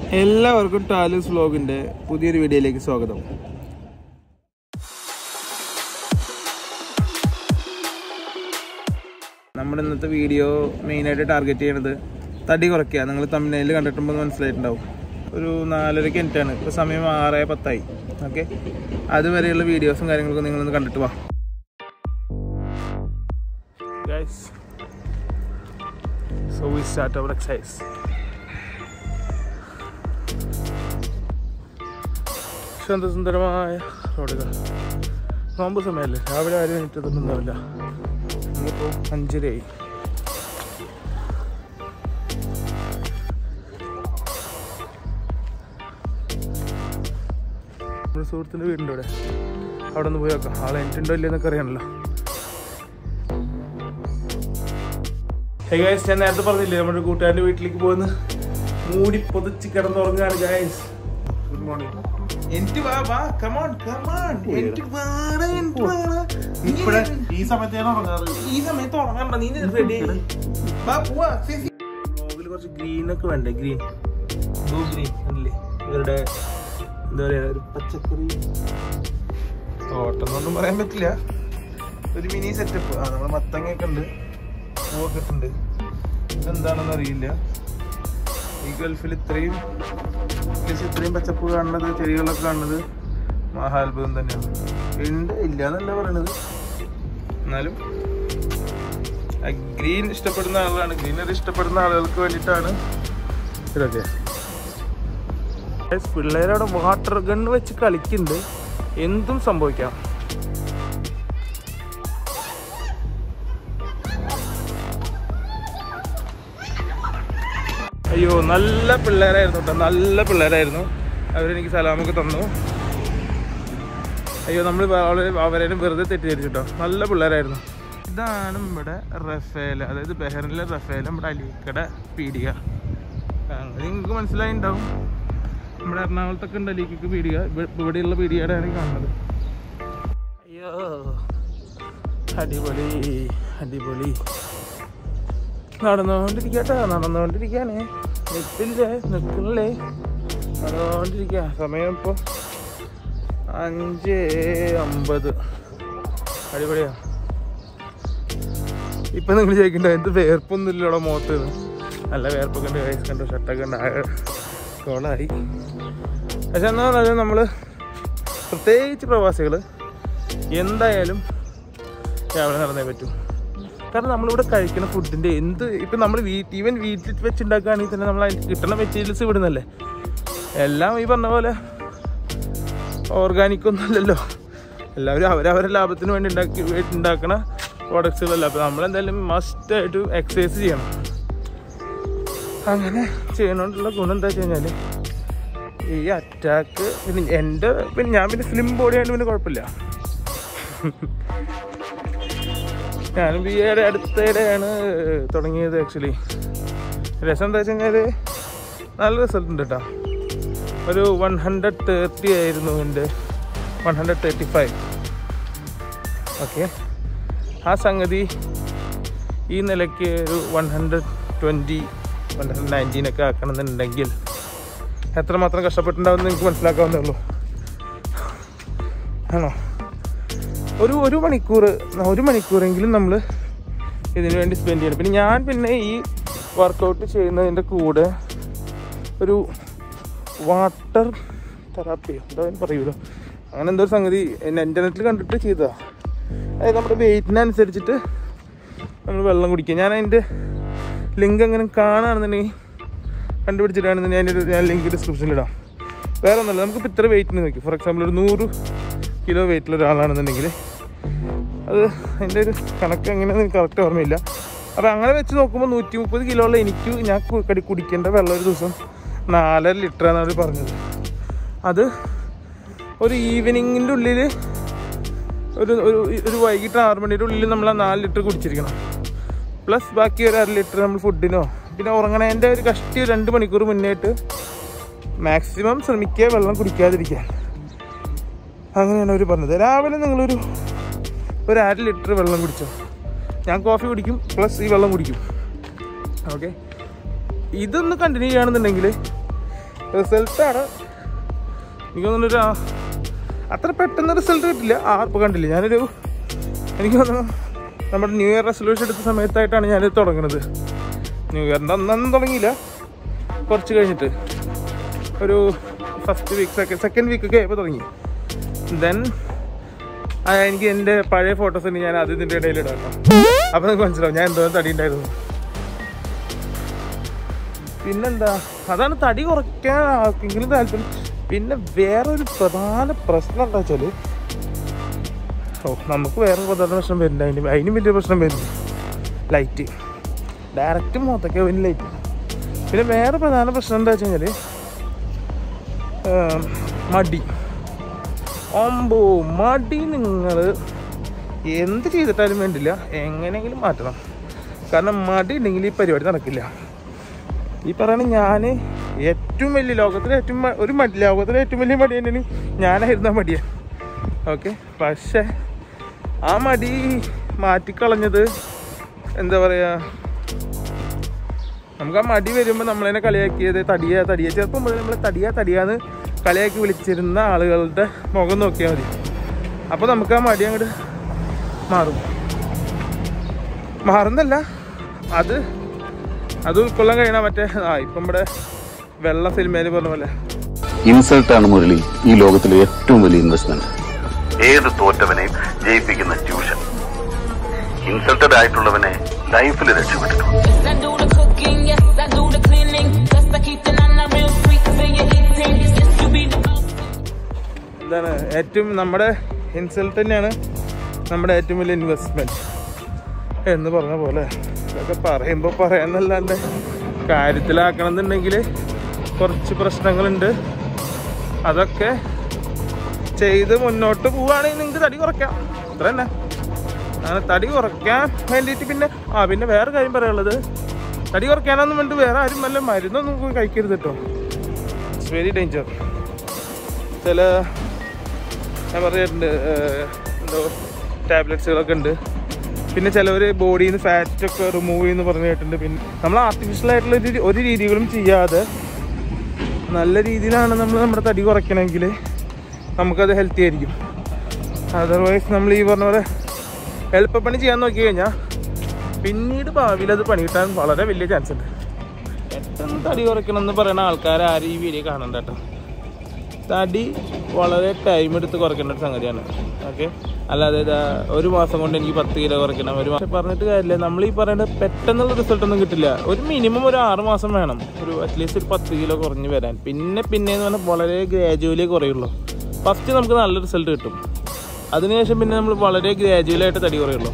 എല്ലാവർക്കും ടാലൻസ് വ്ലോഗിന്റെ പുതിയൊരു വീഡിയോയിലേക്ക് സ്വാഗതം നമ്മുടെ ഇന്നത്തെ വീഡിയോ മെയിനായിട്ട് ടാർഗറ്റ് ചെയ്യണത് തടി കുറയ്ക്കുക നിങ്ങൾ തമിഴ്നയിൽ കണ്ടിട്ടുമ്പോൾ മനസ്സിലായിട്ടുണ്ടാവും ഒരു നാലരയ്ക്ക് എനിറ്റാണ് ഇപ്പോൾ സമയം ആറ് പത്തായി ഓക്കെ അതുവരെയുള്ള വീഡിയോസും കാര്യങ്ങളൊക്കെ നിങ്ങളൊന്ന് കണ്ടിട്ട് വാ guys so we start our exercise ശാന്തസുന്ദരമായ റോഡുകൾ നോമ്പ് സമയമല്ലേ രാവിലെ ആരും എനിക്കതൊന്നും ഉണ്ടാവില്ല ഇന്നിപ്പോൾ അഞ്ചരയായി നമ്മുടെ സുഹൃത്തിൻ്റെ വീടിൻ്റെ അവിടെ അവിടെ ഒന്ന് പോയി നോക്കാം ആളെ എനിക്കുണ്ടോ ഇല്ലെന്നൊക്കെ അറിയാണല്ലോ Hey guys, ഞാൻ നേരത്തെ പറഞ്ഞില്ലേ നമ്മുടെ കൂട്ടുകാരൻ്റെ വീട്ടിലേക്ക് പോകുന്ന മൂടി പൊതിച്ച് കിടന്നുറങ്ങാണ് ഗൈസ് ഗുഡ് മോർണിംഗ് എനിക്ക് വാ വാ കമോൺ കമോൺ എനിക്ക് വാടാ എനിക്ക് വാടാ നീ ഇപ്പഴേ ഈ സമയത്താണ് ഉറങ്ങാറ് ഈ സമയത്ത് ഉറങ്ങണ്ട നീ റെഡി വാ പോവാ വ്ലോഗിൽ കുറച്ച് ഗ്രീൻ ഒക്കെ വേണ്ടേ ഗ്രീൻ ബ്ലൂ ഗ്രീൻ അല്ലേ ഇവരുടെ എന്താ പറയാ ഒരു പച്ചക്കറി തോട്ടം എന്നൊന്നും പറയാൻ പറ്റില്ല ഒരു മിനി സെറ്റപ്പ് ആ നമ്മുടെ മത്തങ്ങയൊക്കെ ഉണ്ട് പൂവൊക്കെ ഉണ്ട് ഇതെന്താണെന്ന് അറിയില്ല ഈ ഗൾഫിൽ ഇത്രയും ഏകദേശം ഇത്രയും പച്ചപ്പ് കാണുന്നത് ചെടികളൊക്കെ കാണുന്നത് മഹാത്ഭുതം തന്നെയാണ് ഉണ്ട് ഇല്ല എന്നല്ല പറയണത് എന്നാലും ഗ്രീൻ ഇഷ്ടപ്പെടുന്ന ആളാണ് ഗ്രീനറി ഇഷ്ടപ്പെടുന്ന ആളുകൾക്ക് വേണ്ടിയിട്ടാണ് ഇതൊക്കെ Guys, പിള്ളേരവിടെ വാട്ടർ ഗൺ വെച്ച് കളിക്കുന്നുണ്ട് എന്തും സംഭവിക്കാം അയ്യോ നല്ല പിള്ളേരായിരുന്നു കേട്ടോ നല്ല പിള്ളേരായിരുന്നു അവരെനിക്ക് സലാമൊക്കെ തന്നു അയ്യോ നമ്മൾ അവരേനും വെറുതെ തെറ്റിദ്ധരിച്ചിട്ടോ നല്ല പിള്ളേരായിരുന്നു ഇതാണ് നമ്മുടെ റഫേൽ അതായത് ബെഹറിനിലെ റഫേൽ നമ്മുടെ അലീക്കട പീടിക അത് നിങ്ങൾക്ക് മനസ്സിലായിണ്ടാവും നമ്മുടെ എറണാകുളത്തൊക്കെ ഉണ്ട് അലീക്കൊക്കെ പീടിക ഇവ- ഇവിടെയുള്ള പീടികയുടെയാണ് ഈ കാണുന്നത് അയ്യോ അടിപൊളി അടിപൊളി നടന്നുകൊണ്ടിരിക്കട്ടോ നടന്നുകൊണ്ടിരിക്കാനേ നിൽക്കില്ലേ നിൽക്കില്ലേ നടന്നുകൊണ്ടിരിക്കുക സമയം ഇപ്പോൾ അഞ്ച് അമ്പത് അടിപൊളിയാ ഇപ്പൊ നിങ്ങൾ ചോദിക്കണ്ട എന്ത് വേർപ്പൊന്നും ഇല്ലല്ലോ മുഖത്ത് നല്ല വേർപ്പൊക്കെ ഉണ്ട് കൈസ് കണ്ടു ഷർട്ടൊക്കെ ഉണ്ട് ആകെ കോളായി പക്ഷെ എന്നാ പറഞ്ഞാൽ നമ്മൾ പ്രത്യേകിച്ച് പ്രവാസികൾ എന്തായാലും രാവിലെ നടന്നേ പറ്റൂ കാരണം നമ്മളിവിടെ കഴിക്കുന്ന ഫുഡിൻ്റെ എന്ത് ഇപ്പം നമ്മൾ വീട്ട് ഈവൻ വീട്ടിൽ വെച്ചുണ്ടാക്കുകയാണെങ്കിൽ തന്നെ നമ്മൾ അതിന് കിട്ടുന്ന വെജിറ്റബിൾസ് വിടുന്നല്ലേ എല്ലാം ഈ പറഞ്ഞ പോലെ ഓർഗാനിക് ഒന്നും അല്ലല്ലോ എല്ലാവരും അവരവരുടെ ലാഭത്തിന് വേണ്ടി ഉണ്ടാക്കി ഉണ്ടാക്കണ പ്രോഡക്ട്സുകളല്ല അപ്പോൾ നമ്മളെന്തായാലും മസ്റ്റായിട്ട് എക്സസൈസ് ചെയ്യണം അങ്ങനെ ചെയ്യണോണ്ടുള്ള ഗുണം എന്താ വെച്ച് കഴിഞ്ഞാൽ ഈ അറ്റാക്ക് പിന്നെ എൻ്റെ പിന്നെ ഞാൻ പിന്നെ സ്ലിം ബോഡി ആയതുകൊണ്ട് പിന്നെ കുഴപ്പമില്ല ഞാനും ബി എയുടെ അടുത്തിടെയാണ് തുടങ്ങിയത് ആക്ച്വലി രസം എന്താ വെച്ച് കഴിഞ്ഞാൽ നല്ല റിസൾട്ട് ഉണ്ട് കേട്ടോ ഒരു വൺ ഹൺഡ്രഡ് തേർട്ടി ആയിരുന്നു എൻ്റെ one hundred thirty five okay ആ സംഗതി ഈ നിലയ്ക്ക് ഒരു one hundred twenty one hundred നയൻറ്റീനൊക്കെ ആക്കണമെന്നുണ്ടെങ്കിൽ എത്രമാത്രം കഷ്ടപ്പെട്ടിട്ടുണ്ടാവും എന്ന് നിങ്ങൾക്ക് മനസ്സിലാക്കാവുന്നേ ഉള്ളൂ ആണോ ഒരു ഒരു മണിക്കൂർ ഒരു മണിക്കൂറെങ്കിലും നമ്മൾ ഇതിനു വേണ്ടി സ്പെൻഡ് ചെയ്യണം പിന്നെ ഞാൻ പിന്നെ ഈ വർക്കൗട്ട് ചെയ്യുന്നതിൻ്റെ കൂടെ ഒരു വാട്ടർ തെറാപ്പിയോ എന്താ അതിന് പറയൂലോ അങ്ങനെ എന്തോ ഒരു സംഗതി എന്നെ ഇൻ്റർനെറ്റിൽ കണ്ടിട്ട് ചെയ്തതാ അതായത് നമ്മുടെ വെയിറ്റിനനുസരിച്ചിട്ട് നമ്മൾ വെള്ളം കുടിക്കുക ഞാൻ അതിൻ്റെ ലിങ്ക് എങ്ങനെ കാണുകയാണെന്നുണ്ടെങ്കിൽ കണ്ടുപിടിച്ചിട്ടാണെന്നുണ്ടെങ്കിൽ അതിൻ്റെ ഒരു ഞാൻ ലിങ്ക് ഡിസ്ക്രിപ്ഷനിലിടാം വേറെ ഒന്നുമില്ല നമുക്കിപ്പോൾ ഇത്ര വെയിറ്റിന് നോക്കി ഫോർ എക്സാമ്പിൾ ഒരു നൂറ് കിലോ വെയിറ്റുള്ള ഒരാളാണെന്നുണ്ടെങ്കിൽ അത് അതിൻ്റെ ഒരു കണക്ക് എങ്ങനെയാണെന്ന് എനിക്ക് കറക്റ്റ് ഓർമ്മയില്ല അപ്പോൾ അങ്ങനെ വെച്ച് നോക്കുമ്പോൾ നൂറ്റി മുപ്പത് കിലോ ഉള്ള എനിക്ക് ഞാൻ കു- കടി കുടിക്കേണ്ട വെള്ളം ഒരു ദിവസം നാലര ലിറ്റർ എന്നാണ് അവർ പറഞ്ഞത് അത് ഒരു ഈവനിങ്ങിൻ്റെ ഉള്ളിൽ ഒരു ഒരു ഒരു വൈകിട്ട് ആറ് മണിയുടെ ഉള്ളിൽ നമ്മൾ ആ നാല് ലിറ്റർ കുടിച്ചിരിക്കണം പ്ലസ് ബാക്കി ഒരു അര ലിറ്റർ നമ്മൾ ഫുഡിനോ പിന്നെ ഉറങ്ങണേൻ്റെ ഒരു കഷ്ടി ഒരു രണ്ട് മണിക്കൂർ മുന്നേട്ട് മാക്സിമം ശ്രമിക്കുക വെള്ളം കുടിക്കാതിരിക്കാൻ അങ്ങനെയാണ് അവർ പറഞ്ഞത് രാവിലെ നിങ്ങളൊരു ഒരു അര ലിറ്റർ വെള്ളം കുടിച്ചോ ഞാൻ കോഫി കുടിക്കും പ്ലസ് ഈ വെള്ളം കുടിക്കും ഓക്കെ ഇതൊന്ന് കണ്ടിന്യൂ ചെയ്യുകയാണെന്നുണ്ടെങ്കിൽ റിസൾട്ടാണ് എനിക്ക് തോന്നുന്നൊരു ആ- അത്ര പെട്ടെന്ന് റിസൾട്ട് കിട്ടില്ല ആ ഇപ്പോൾ കണ്ടില്ല ഞാനൊരു എനിക്ക് തോന്നുന്നു നമ്മുടെ ന്യൂ ഇയർ റെസൊല്യൂഷൻ എടുത്ത സമയത്തായിട്ടാണ് ഞാനിത് തുടങ്ങുന്നത് ന്യൂ ഇയറിൻ്റെ അന്നൊന്നും തുടങ്ങിയില്ല കുറച്ച് കഴിഞ്ഞിട്ട് ഒരു ഫസ്റ്റ് വീക്ക് സെക്കൻഡ് സെക്കൻഡ് വീക്കൊക്കെ ആയപ്പോൾ തുടങ്ങി ദെൻ എനിക്ക് എൻ്റെ പഴയ ഫോട്ടോസ് ഉണ്ട് ഞാൻ അത് ഇതിൻ്റെ ഇടയിൽ ഇടാം കേട്ടോ അപ്പോൾ നിങ്ങൾക്ക് മനസ്സിലാവും ഞാൻ എന്തോ തടി ഉണ്ടായിരുന്നു പിന്നെന്താ അതാണ് തടി കുറയ്ക്കാൻ ആർക്കെങ്കിലും താല്പര്യം പിന്നെ വേറൊരു പ്രധാന പ്രശ്നം എന്താ വെച്ചാല് ഓ നമുക്ക് വേറെ പ്രധാന പ്രശ്നം വരില്ല അതിന് അതിനും വലിയ പ്രശ്നം വരില്ല ലൈറ്റ് ഡയറക്റ്റ് മുഖത്തൊക്കെ വലിയ ലൈറ്റ് പിന്നെ വേറെ പ്രധാന പ്രശ്നം എന്താ വെച്ച് കഴിഞ്ഞാല് ഏം, മടി ഒമ്പോ മടി നിങ്ങൾ എന്ത് ചെയ്തിട്ടാലും വേണ്ടില്ല എങ്ങനെയെങ്കിലും മാറ്റണം കാരണം മടി ഉണ്ടെങ്കിൽ ഈ പരിപാടി നടക്കില്ല ഈ പറയണ ഞാൻ ഏറ്റവും വലിയ ലോകത്തിലെ ഏറ്റവും മ- ഒരു മടി ലോകത്തിലെ ഏറ്റവും വലിയ മടി തന്നെയാണ് ഞാനായിരുന്ന മടിയൻ ഓക്കെ പക്ഷേ ആ മടി മാറ്റിക്കളഞ്ഞത് എന്താ പറയുക നമുക്ക് ആ മടി വരുമ്പോൾ നമ്മളതിനെ കളിയാക്കിയത് തടിയ തടിയ ചെറുപ്പം മുതൽ നമ്മൾ തടിയ തടിയാന്ന് കളിയാക്കി വിളിച്ചിരുന്ന ആളുകളുടെ മുഖം നോക്കിയാൽ മതി അപ്പോൾ നമുക്ക് ആ മടി അങ്ങോട്ട് മാറും മാറുന്നല്ല അത് അത് ഉൾക്കൊള്ളാൻ കഴിയണ മറ്റേ ആ ഇപ്പം ഇവിടെ വെള്ള സിനിമയിൽ പറഞ്ഞ പോലെ ഇൻസൾട്ടാണ് മുരളി ഈ ലോകത്തിലെ ഏറ്റവും വലിയ ഇൻവെസ്റ്റ്മെന്റ് ഏത് തോറ്റവനെയും ജയിപ്പിക്കുന്ന ട്യൂഷൻ ഇൻസൾട്ടഡ് ആയിട്ടുള്ളവനെ ലൈഫിൽ രക്ഷപ്പെട്ടിട്ടുണ്ട് I do the cooking, yes, I do the cleaning. Plus I keep the nana real sweet for your eating. Yes, you be the boss. എന്താണ് ഏറ്റവും നമ്മുടെ ഇൻസൾട്ട് തന്നെയാണ് നമ്മുടെ ഏറ്റവും വലിയ ഇൻവെസ്റ്റ്മെൻറ്റ് എന്ന് പറഞ്ഞ പോലെ ഇതൊക്കെ പറയുമ്പോൾ പറയാന്നല്ലാണ്ട് കാര്യത്തിലാക്കണം എന്നുണ്ടെങ്കിൽ കുറച്ച് പ്രശ്നങ്ങളുണ്ട് അതൊക്കെ ചെയ്ത് മുന്നോട്ട് പോവുകയാണെങ്കിൽ നിങ്ങൾക്ക് തടി കുറയ്ക്കാം അത്ര തന്നെ അങ്ങനെ തടി കുറയ്ക്കാൻ വേണ്ടിയിട്ട് പിന്നെ ആ പിന്നെ വേറെ കാര്യം പറയാനുള്ളത് തടി കുറയ്ക്കാനൊന്നും വേണ്ടി വേറെ ആരും വല്ല മരുന്നൊന്നും കഴിക്കരുത് കേട്ടോ ഇറ്റ്സ് വെരി ഡേഞ്ചർ ചില ഞാൻ പറഞ്ഞിട്ടുണ്ട് ഏഹ്, എന്തോ ടാബ്ലറ്റ്സുകളൊക്കെ ഉണ്ട് പിന്നെ ചിലവർ ബോഡിയിൽ നിന്ന് ഫാറ്റൊക്കെ റിമൂവ് ചെയ്യുന്നു പറഞ്ഞു കേട്ടിട്ടുണ്ട് പിന്നെ നമ്മൾ ആർട്ടിഫിഷ്യൽ ആയിട്ടുള്ള ഒരു ഒരു രീതികളും ചെയ്യാതെ നല്ല രീതിയിലാണ് നമ്മൾ നമ്മുടെ തടി കുറയ്ക്കണമെങ്കിൽ നമുക്കത് ഹെൽത്തി ആയിരിക്കും അതർവൈസ് നമ്മൾ ഈ പറഞ്ഞ പോലെ എളുപ്പപ്പണി ചെയ്യാൻ നോക്കി കഴിഞ്ഞാൽ പിന്നീട് ഭാവിയിൽ അത് പണി കിട്ടാൻ വളരെ വലിയ ചാൻസ് ഉണ്ട് പെട്ടെന്ന് തടി കുറയ്ക്കണം എന്ന് പറയുന്ന ആൾക്കാർ ആരും ഈ വീഡിയോ കാണണ്ട കേട്ടോ തടി വളരെ ടൈം എടുത്ത് കുറയ്ക്കേണ്ട ഒരു സംഗതിയാണ് ഓക്കെ അല്ലാതെ ഇതാ ഒരു മാസം കൊണ്ട് എനിക്ക് പത്ത് കിലോ കുറയ്ക്കണം ഒരു മാസം പറഞ്ഞിട്ട് കാര്യമില്ല നമ്മൾ ഈ പറയുന്നത് പെട്ടെന്നുള്ള റിസൾട്ട് ഒന്നും കിട്ടില്ല ഒരു മിനിമം ഒരു ആറ് മാസം വേണം ഒരു അറ്റ്ലീസ്റ്റ് ഒരു പത്ത് കിലോ കുറഞ്ഞ് വരാൻ പിന്നെ പിന്നെ എന്ന് പറഞ്ഞാൽ വളരെ ഗ്രാജുവലി കുറയുള്ളൂ ഫസ്റ്റ് നമുക്ക് നല്ല റിസൾട്ട് കിട്ടും അതിനുശേഷം പിന്നെ നമ്മൾ വളരെ ഗ്രാജുവലായിട്ട് തടി കുറയുള്ളൂ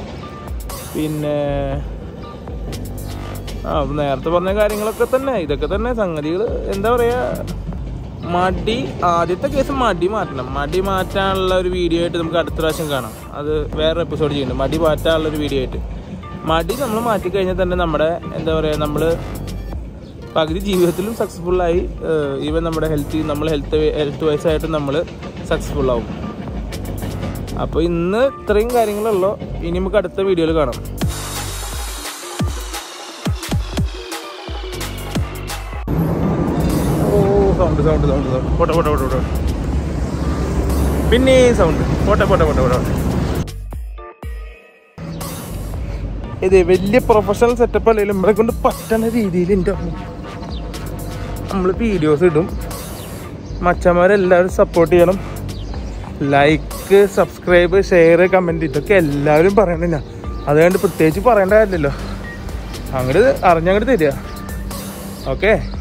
പിന്നെ ആ അപ്പൊ നേരത്തെ പറഞ്ഞ കാര്യങ്ങളൊക്കെ തന്നെ ഇതൊക്കെ തന്നെ സംഗതികൾ എന്താ പറയാ മടി ആദ്യത്തെ കേസ് മടി മാറ്റണം മടി മാറ്റാനുള്ള ഒരു വീഡിയോ ആയിട്ട് നമുക്ക് അടുത്ത പ്രാവശ്യം കാണാം അത് വേറെ എപ്പിസോഡ് ചെയ്യുന്നുണ്ട് മടി മാറ്റാനുള്ള ഒരു വീഡിയോ ആയിട്ട് മടി നമ്മൾ മാറ്റിക്കഴിഞ്ഞാൽ തന്നെ നമ്മുടെ എന്താ പറയുക നമ്മൾ പകുതി ജീവിതത്തിലും സക്സസ്ഫുള്ളായി ഈവൻ നമ്മുടെ ഹെൽത്ത് നമ്മൾ ഹെൽത്ത് ഹെൽത്ത് വൈസ് ആയിട്ട് നമ്മൾ സക്സസ്ഫുൾ ആവും അപ്പോൾ ഇന്ന് ഇത്രയും കാര്യങ്ങളുള്ളൂ ഇനി നമുക്ക് അടുത്ത വീഡിയോയിൽ കാണാം ഓ സൗണ്ട് സൗണ്ട് സൗണ്ട് സൗണ്ട് പോട്ടെ പോട്ടെ പോട്ടെ പോട്ടെ പിന്നെ സൗണ്ട് പോട്ടെ പോട്ടെ പോട്ടെ പോട്ടെ ഇത് വലിയ പ്രൊഫഷണൽ സെറ്റപ്പ് അല്ലെങ്കിലും നമ്മളെ കൊണ്ട് പറ്റുന്ന രീതിയിൽ എൻ്റെ നമ്മൾ വീഡിയോസ് ഇടും മച്ചന്മാരെല്ലാവരും സപ്പോർട്ട് ചെയ്യണം ലൈക്ക് സബ്സ്ക്രൈബ് ഷെയർ കമൻറ്റ് ഇതൊക്കെ എല്ലാവരും പറയണില്ല അതുകൊണ്ട് പ്രത്യേകിച്ച് പറയേണ്ട കാര്യമില്ലല്ലോ അങ്ങോട്ട് അറിഞ്ഞങ്ങോട്ട് തരിക ഓക്കെ